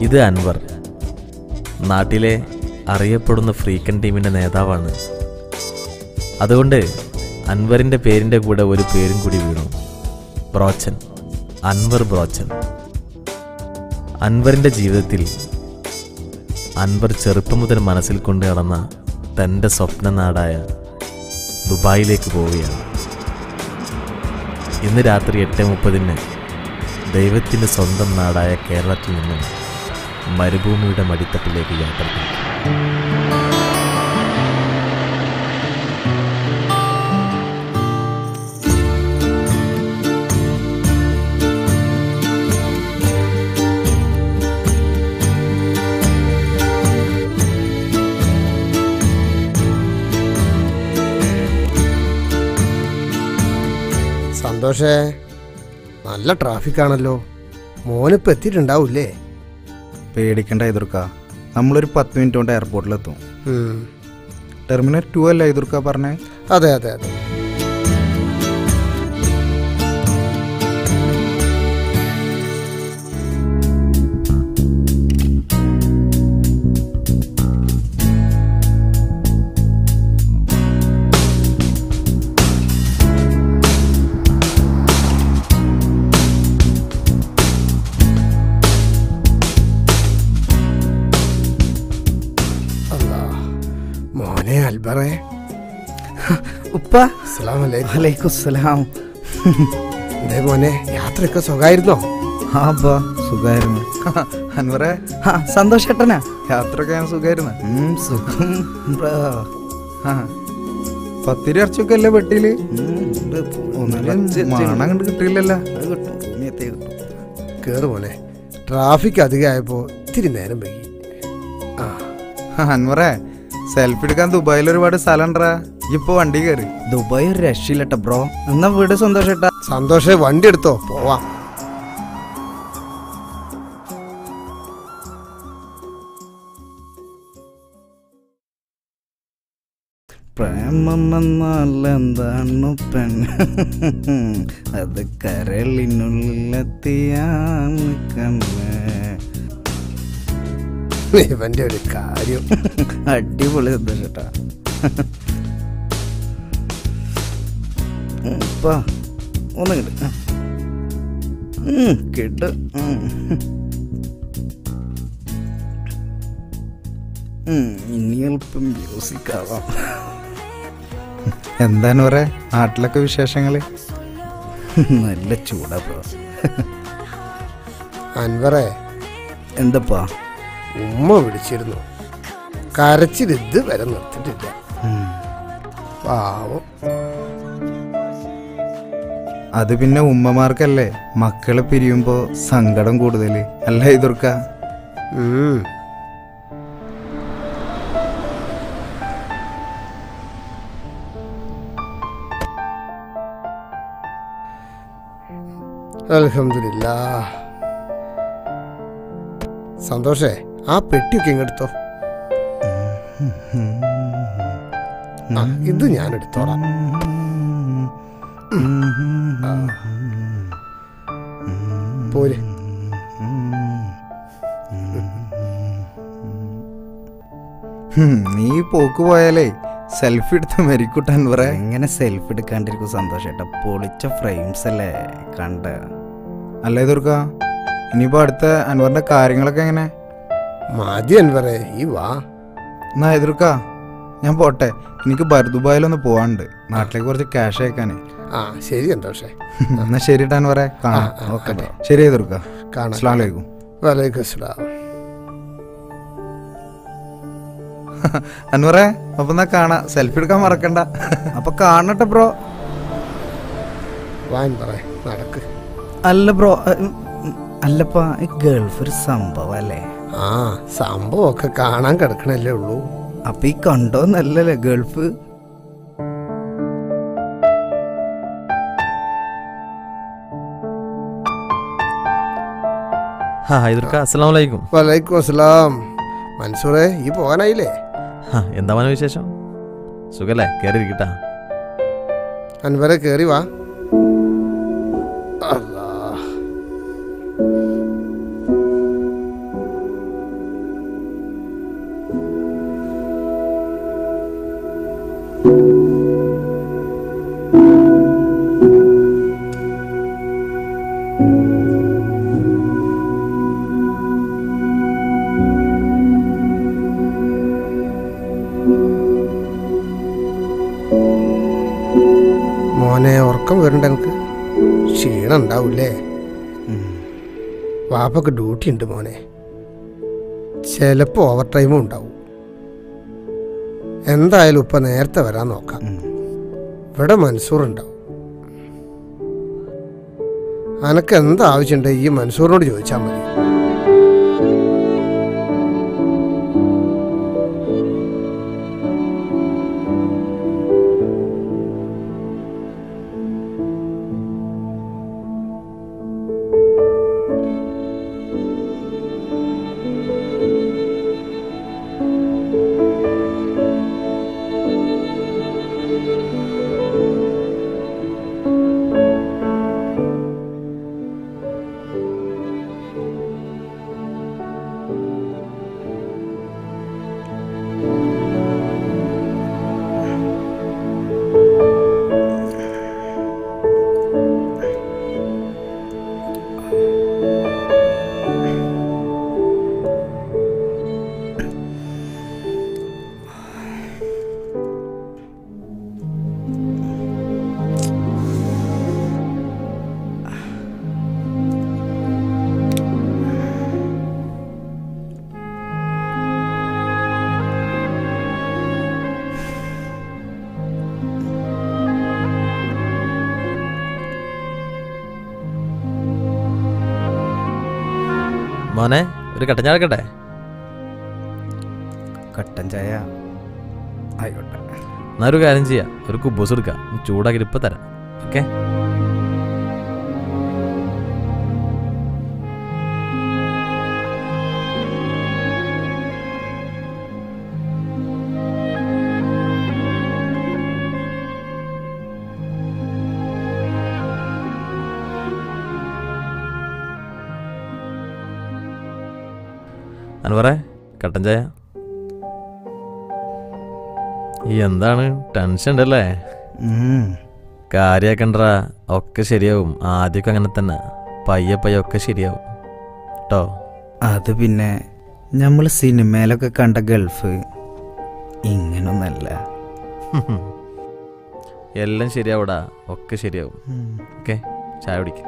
ഇത് അൻവർ നാട്ടിലെ അറിയപ്പെടുന്ന ഫ്രീക്കൻ ടീമിൻ്റെ നേതാവാണ് അതുകൊണ്ട് അൻവറിൻ്റെ പേരിൻ്റെ കൂടെ ഒരു പേരും കൂടി വീണു ബ്രോച്ചൻ അൻവർ ബ്രോച്ചൻ അൻവറിൻ്റെ ജീവിതത്തിൽ അൻവർ ചെറുപ്പം മുതൽ മനസ്സിൽ കൊണ്ട് നടന്ന തൻ്റെ സ്വപ്ന നാടായ ദുബായിലേക്ക് പോവുകയാണ് ഇന്ന് രാത്രി എട്ട് മുപ്പതിന് ദൈവത്തിൻ്റെ സ്വന്തം നാടായ കേരളത്തിൽ നിന്നും മരുഭൂമിയുടെ മടിത്തട്ടിലേക്ക് യാത്ര തിരിക്കും സന്തോഷേ നല്ല ട്രാഫിക് ആണല്ലോ മോനിപ്പോ എത്തിയിട്ടുണ്ടാവൂലേ പേടിക്കണ്ട എതിർക്ക നമ്മളൊരു പത്ത് മിനിറ്റ് കൊണ്ട് എയർപോർട്ടിലെത്തും ഉം. ടെർമിനൽ ടു അല്ല എതിർക്ക പറഞ്ഞേ അതെ അതെ അതെ അല്ലാ. മോനെ അൽബറേ ഉപ്പ അസ്സലാമു അലൈക്കും. വലൈക്കുസ്സലാം എന്തേ മോനെ യാത്രയൊക്കെ സുഖമായിരുന്നോ ആ ബാ സുഖായിരുന്നു അൻവറെ ആ സന്തോഷേട്ടനാ യാത്രയൊക്കെ ഞാൻ സുഖായിരുന്നു ഉം, സുഖം ബ്രോ. ആ പത്തിരി ഇറച്ചിയൊക്കെ അല്ലേ പെട്ടിയില് ഉം, ഉണ്ട്. ഒന്നിലും കുറച്ച് മണം കണ്ട് കിട്ടിയില്ലല്ലോ അത് കിട്ടും ഇനിയത്തെ കിട്ടും കേറ് മോനെ ട്രാഫിക് അധികമായപ്പോ ഇത്തിരി നേരം വൈകി ആ ആ, അൻവറെ സെൽഫി എടുക്കാൻ ദുബായിൽ ഒരുപാട് സ്ഥലം ഉണ്ടാ ഇപ്പൊ വണ്ടി കയറി ദുബായ് ഒരു രക്ഷയില്ലട്ട ബ്രോ എന്നാ വീട് സന്തോഷേട്ടാ സന്തോഷേ വണ്ടി എടുത്തോ പോവാം പ്രേമം എന്നാൽ എന്താണ് പെണ്ണ് അത് കരളിനുള്ളിലെത്തിയാണ് കണ്ണ് ഇവന്റെ ഒരു കാര്യം അടിപൊളി സന്തോഷേട്ടാ ഉം, ഇപ്പാ ഒന്ന് കിട്ടും കിട്ടും ഉം. ഉം, ഇനി അല്പം മ്യൂസിക് ആവാം എന്താണ് പറയാ നാട്ടിലൊക്കെ വിശേഷങ്ങള് നല്ല ചൂടാ ബ്രോ അൻവറേ എന്തപ്പാ ഉമ്മ വിളിച്ചിരുന്നു കരച്ചിൽ ഇത് വരെ നിർത്തിട്ടില്ല ഉം. പാവം അത് പിന്നെ ഉമ്മമാർക്കല്ലേ മക്കളെ പിരിയുമ്പോ സങ്കടം കൂടുതല് അല്ല എതിർക്ക ഉം. അൽഹംദുലില്ലാ സന്തോഷേ ആ പെട്ടിയൊക്കെ ഇങ്ങെടുത്തോ ആ, ഇത് ഞാൻ എടുത്തോളാം ആ. പോര് ഹും, നീ പോക്ക് പോയാലേ സെൽഫി എടുത്ത് മരിക്കൂട്ടാൻ പറ എങ്ങനെ സെൽഫി എടുക്കാണ്ടിരിക്കും സന്തോഷേട്ടാ പൊളിച്ച ഫ്രെയിംസ് അല്ലേ കണ്ട അല്ല എതിർക്ക ഇനിയിപ്പോ അടുത്ത അൻവറിന്റെ കാര്യങ്ങളൊക്കെ എങ്ങനെ മതി അൻവറേ ഈ വാ എന്നാ എതിർക്ക ഞാൻ പോട്ടെ എനിക്ക് ബർ ദുബായിലൊന്ന് പോവാണ്ട് നാട്ടിലേക്ക് കുറച്ച് ക്യാഷ് അയക്കാനേ ആ ശരി സന്തോഷേ എന്നാ ശരി ടാൻ പറയാ കാണാം ആ, ആ, ഓക്കെ അതെ. ശരി എതിർക്ക കാണാം അസ്ലാം വലൈക്കും വലൈക്കും അസ്സലാം അൻവറെ അപ്പൊ എന്നാ കാണാ സെൽഫി എടുക്കാൻ മറക്കണ്ട അപ്പൊ കാണട്ടെ ബ്രോ വാൻ പറ നടക്ക് അല്ല ബ്രോ അല്ലപ്പാ ഈ ഗൾഫ് ഒരു സംഭവം അല്ലേ ആ സംഭവമൊക്കെ കാണാൻ കിടക്കണല്ലേ ഉള്ളൂ അപ്പൊ ഈ കണ്ടോന്നല്ലല്ലേ ഗൾഫ് ഹാ ഹൈദർക്ക അസ്സാം വലൈക്കും വലൈക്കും അസ്സലാം മൻസൂറേ ഈ പോകാനായില്ലേ ഹാ എന്താ മോനെ വിശേഷം സുഖല്ലേ കയറി ഇരിക്കട്ടാ അൻവരെ കയറി വാ അല്ലാ. മോനെ ഉറക്കം വരണ്ട എനിക്ക് ക്ഷീണം ഉണ്ടാവൂലേ വാപ്പക്ക് ഡ്യൂട്ടി ഉണ്ട് മോനെ ചിലപ്പോൾ ഓവർ ടൈമും ഉണ്ടാവും എന്തായാലും ഇപ്പം നേരത്തെ വരാൻ നോക്കാം ഇവിടെ മൻസൂർ ഉണ്ടാവും അനക്ക് എന്താവശ്യമുണ്ട് ഈ മൻസൂറിനോട് ചോദിച്ചാൽ മതി മോനെ ഒരു കട്ടൻ ചായ എടുക്കട്ടെ കട്ടൻ ചായ ആയിക്കോട്ടെ എന്നാ ഒരു കാര്യം ചെയ്യാം ഒരു കുബൂസ് എടുക്കാം ചൂടാക്കി ഇപ്പം തരാം ഓക്കെ അൻവറേ കട്ടൻ ചായ ഈ എന്താണ് ടെൻഷൻ ഉണ്ടല്ലേ ഉം. കാര്യാക്കണ്ടാ ഒക്കെ ശരിയാവും ആദ്യമൊക്കെ അങ്ങനെ തന്നെ പയ്യെ പയ്യെ ഒക്കെ ശരിയാവും കേട്ടോ അത് പിന്നെ നമ്മൾ സിനിമയിലൊക്കെ കണ്ട ഗൾഫ് ഇങ്ങനൊന്നല്ല എല്ലാം ശരിയാവൂടാ ഒക്കെ ശരിയാവും ഓക്കെ ചായ കുടിക്കും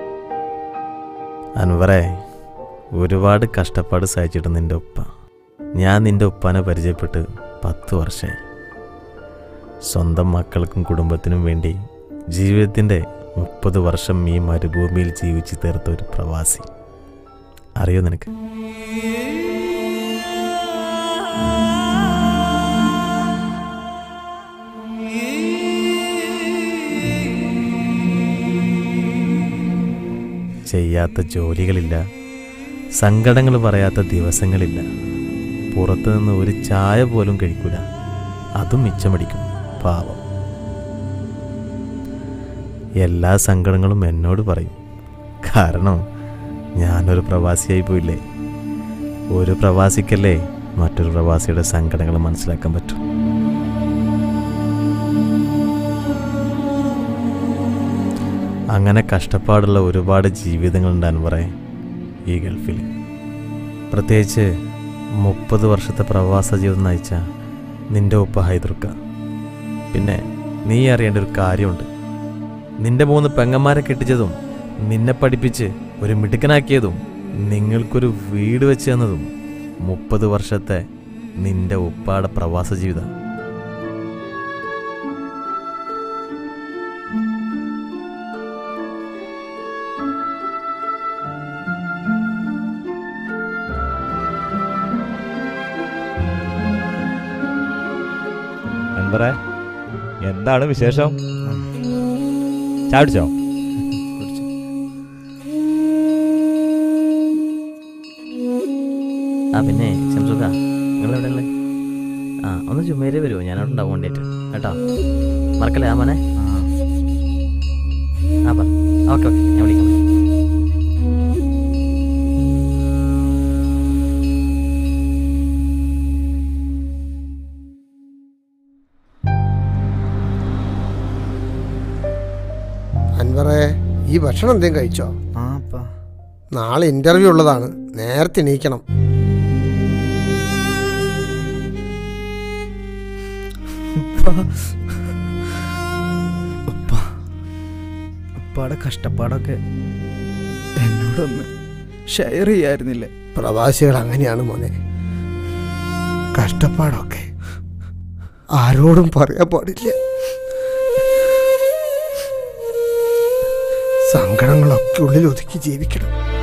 അൻവറേ ഒരുപാട് കഷ്ടപ്പാട് സഹിച്ചിട്ട് നിന്റെ ഉപ്പ ഞാൻ നിന്റെ ഉപ്പാനെ പരിചയപ്പെട്ട് പത്ത് വർഷമായി സ്വന്തം മക്കൾക്കും കുടുംബത്തിനും വേണ്ടി ജീവിതത്തിൻ്റെ മുപ്പത് വർഷം ഈ മരുഭൂമിയിൽ ജീവിച്ചു തീർത്ത ഒരു പ്രവാസി അറിയോ നിനക്ക് ചെയ്യാത്ത ജോലികളില്ല സങ്കടങ്ങൾ പറയാത്ത ദിവസങ്ങളില്ല പുറത്തുനിന്ന് ഒരു ചായ പോലും കഴിക്കൂല അതും മിച്ചമടിക്കും പാവം എല്ലാ സങ്കടങ്ങളും എന്നോട് പറയും കാരണം ഞാനൊരു പ്രവാസിയായി പോയില്ലേ ഒരു പ്രവാസിക്കല്ലേ മറ്റൊരു പ്രവാസിയുടെ സങ്കടങ്ങൾ മനസ്സിലാക്കാൻ പറ്റും അങ്ങനെ കഷ്ടപ്പാടുള്ള ഒരുപാട് ജീവിതങ്ങളുണ്ട് അൻവറെ ഈ ഗൾഫിൽ പ്രത്യേകിച്ച് മുപ്പത് വർഷത്തെ പ്രവാസ ജീവിതം നയിച്ച നിന്റെ ഉപ്പ ഹൈദർക്ക പിന്നെ നീ അറിയേണ്ട ഒരു കാര്യമുണ്ട് നിന്റെ മൂന്ന് പെങ്ങന്മാരെ കെട്ടിച്ചതും നിന്നെ പഠിപ്പിച്ച് ഒരു മിടുക്കനാക്കിയതും നിങ്ങൾക്കൊരു വീട് വെച്ച് തന്നതും മുപ്പത് വർഷത്തെ നിന്റെ ഉപ്പാടെ പ്രവാസ ജീവിതം അൻവറേ എന്താണ് വിശേഷം ചാടിച്ചോ ആ പിന്നെ ശംസുഖ നിങ്ങൾ എവിടെ ഉള്ളത് ആ ഒന്ന് ചുമേരി വരുമോ ഞാനവിടെ ഉണ്ടാവും വേണ്ടിയിട്ട് കേട്ടോ മറക്കല്ലേ ആ മോനെ ആ പറ ഓക്കെ ഓക്കെ ഞാൻ വിളിക്കാം അൻവറേ ഈ ഭക്ഷണം എന്തെങ്കിലും കഴിച്ചോ ആ അപ്പാ നാളെ ഇന്റർവ്യൂ ഉള്ളതാണ് നേരത്തെ എണീക്കണം ഉപ്പ ഉപ്പാടെ കഷ്ടപ്പാടൊക്കെ എന്നോടൊന്ന് ഷെയർ ചെയ്യായിരുന്നില്ലേ പ്രവാസികൾ അങ്ങനെയാണ് മോനെ കഷ്ടപ്പാടൊക്കെ ആരോടും പറയാൻ പാടില്ല സങ്കടങ്ങളൊക്കെ ഉള്ളിൽ ഒതുക്കി ജീവിക്കണം